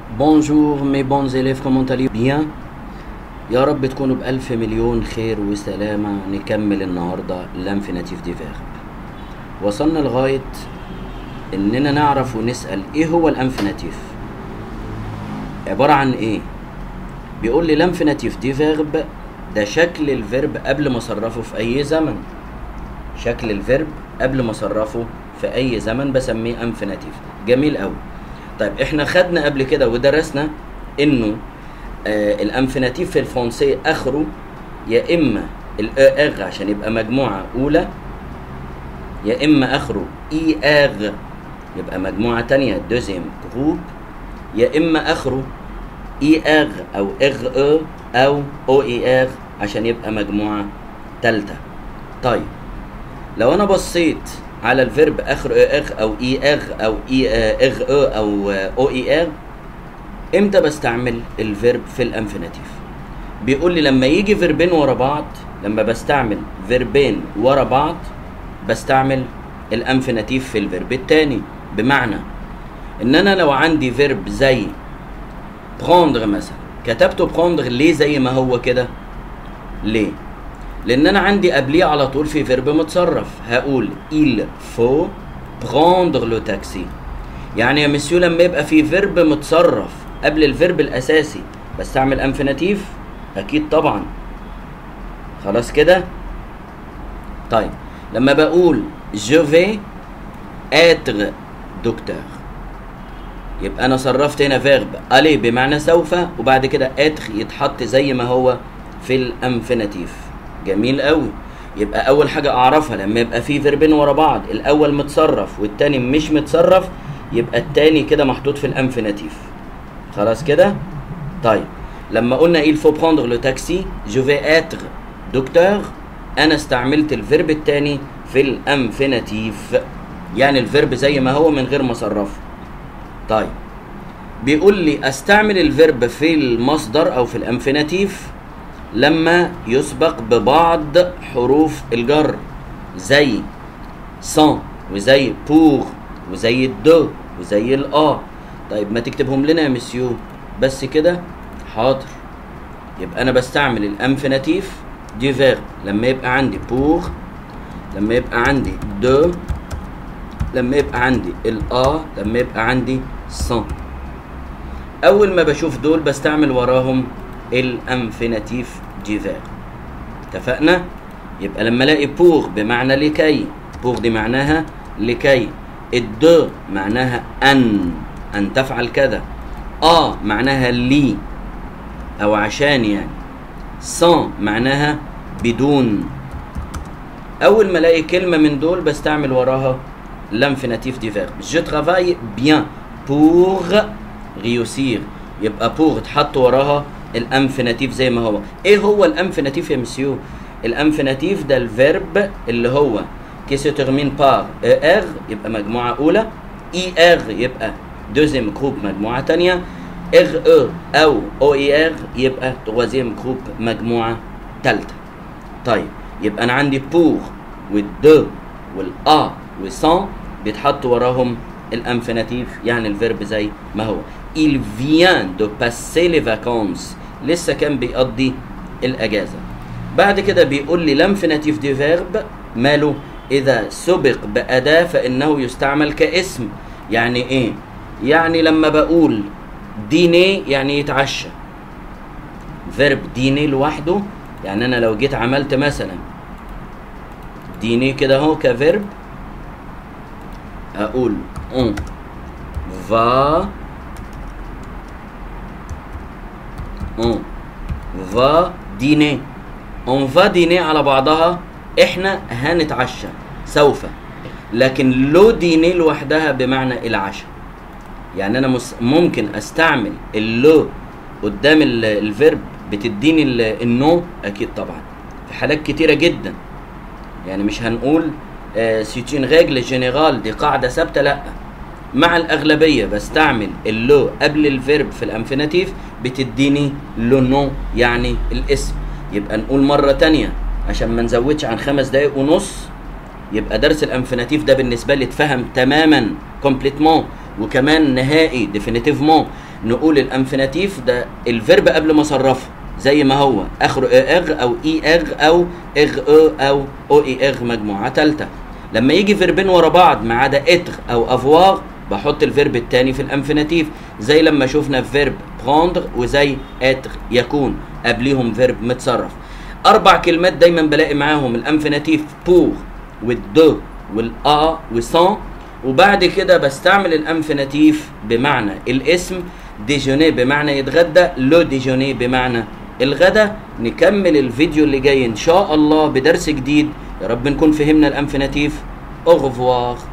Bonjour mes bons élèves, comment allez-vous bien يا رب تكونوا بألف مليون خير وسلامة نكمل النهاردة لانفيناتيف دي فيرب وصلنا لغاية إننا نعرف ونسأل إيه هو الانفيناتيف عبارة عن إيه بيقول لي لانفيناتيف دي فيرب ده شكل الفيرب قبل ما أصرفه في أي زمن شكل الفيرب قبل ما أصرفه في أي زمن بسميه انفيناتيف جميل أوي طيب احنا خدنا قبل كده ودرسنا انه آه الانفيناتيف في الفرنسية اخره يا اما الاغ عشان يبقى مجموعة اولى يا اما اخره اي اغ يبقى مجموعة تانية دوزيم جروب يا اما اخره اي اغ او اغ او او او اي اغ عشان يبقى مجموعة تالتة طيب لو انا بصيت على الفيرب اخر اغ او اي اغ او اي اغ او او او اي اغ امتى بستعمل الفيرب في الانفينيتيف بيقول لي لما يجي فيربين ورا بعض لما بستعمل فيربين ورا بعض بستعمل الانفينيتيف في الفيرب التاني بمعنى ان انا لو عندي فيرب زي بروندر مثلا كتبته بروندر ليه زي ما هو كده ليه لان انا عندي قبليه على طول في فيرب متصرف هقول il faut prendre le taxi يعني يا مسيو لما يبقى في فيرب متصرف قبل الفيرب الاساسي بستعمل انفينيتيف اكيد طبعا خلاص كده طيب لما بقول je vais être docteur يبقى انا صرفت هنا فيرب الي بمعنى سوف وبعد كده être يتحط زي ما هو في الانفينيتيف جميل قوي يبقى اول حاجه اعرفها لما يبقى في فيربين ورا بعض الاول متصرف والتاني مش متصرف يبقى التاني كده محطوط في الانفينيتيف خلاص كده طيب لما قلنا il faut prendre le taxi je vais être docteur انا استعملت الفيرب التاني في الانفينيتيف يعني الفيرب زي ما هو من غير ما اصرفه طيب بيقول لي استعمل الفيرب في المصدر او في الانفينيتيف لما يسبق ببعض حروف الجر زي سان وزي بور وزي الدو وزي الآ طيب ما تكتبهم لنا يا مسيو بس كده حاضر يبقى أنا بستعمل الانفينيتيف دي فيرب لما يبقى عندي بور لما يبقى عندي دو لما يبقى عندي الآ لما يبقى عندي سان أول ما بشوف دول بستعمل وراهم الانفينيتيف دي فير اتفقنا يبقى لما الاقي بور بمعنى لكي بور دي معناها لكي الدو معناها ان ان تفعل كذا اه معناها لي او عشان يعني سان معناها بدون اول ما الاقي كلمه من دول بستعمل وراها لانفينيتيف دي فير جو ترافاي بيان بور ريوسير يبقى بور اتحط وراها الانفينيتيف زي ما هو ايه هو الانفينيتيف يا مسيو الانفينيتيف ده الفيرب اللي هو كي سو تيرمين بار ار يبقى مجموعه اولى اي ار يبقى دوزيام جروب مجموعه ثانيه ار او او او اي ار يبقى تروازيام جروب مجموعه ثالثه طيب يبقى انا عندي بور والدو والا وسان بيتحط وراهم الانفينيتيف يعني الفيرب زي ما هو il vient de passer les vacances لسه كان بيقضي الاجازه بعد كده بيقول لي لانفينيتيف دي فيرب ماله اذا سبق باداه فانه يستعمل كاسم يعني ايه يعني لما بقول ديني يعني يتعشى فيرب ديني لوحده يعني انا لو جيت عملت مثلا ديني كده اهو كفيرب اقول on va on va dîner on va dîner على بعضها احنا هنتعشى سوف لكن لو ديني لوحدها بمعنى العشاء يعني انا مس ممكن استعمل اللو قدام الفيرب بتديني النو اكيد طبعا في حالات كتيره جدا يعني مش هنقول سيتين ريجل جينيرال دي قاعده ثابته لا مع الأغلبية بستعمل اللو قبل الفيرب في الانفينيتيف بتديني لو نو يعني الاسم يبقى نقول مرة تانية عشان ما نزودش عن خمس دقايق ونص يبقى درس الانفينيتيف ده بالنسبة لي اتفهم تماما كومبليتمون وكمان نهائي ديفينيتيفمون نقول الانفيناتيف ده الفيرب قبل ما اصرفه زي ما هو اخره اغ او اي اغ او اغ او او او اي اغ مجموعه ثالثه لما يجي فيربين ورا بعض ما عدا اتر او افواغ بحط الفيرب الثاني في الانفيناتيف زي لما شفنا في فيرب بروندر وزي اتر يكون قبليهم فيرب متصرف اربع كلمات دايما بلاقي معاهم الانفيناتيف بور والدو والا وسان وبعد كده بستعمل الانفيناتيف بمعنى الاسم ديجوني بمعنى يتغدى لو ديجوني بمعنى الغدا نكمل الفيديو اللي جاي ان شاء الله بدرس جديد يا رب نكون فهمنا الانفيناتيف au revoir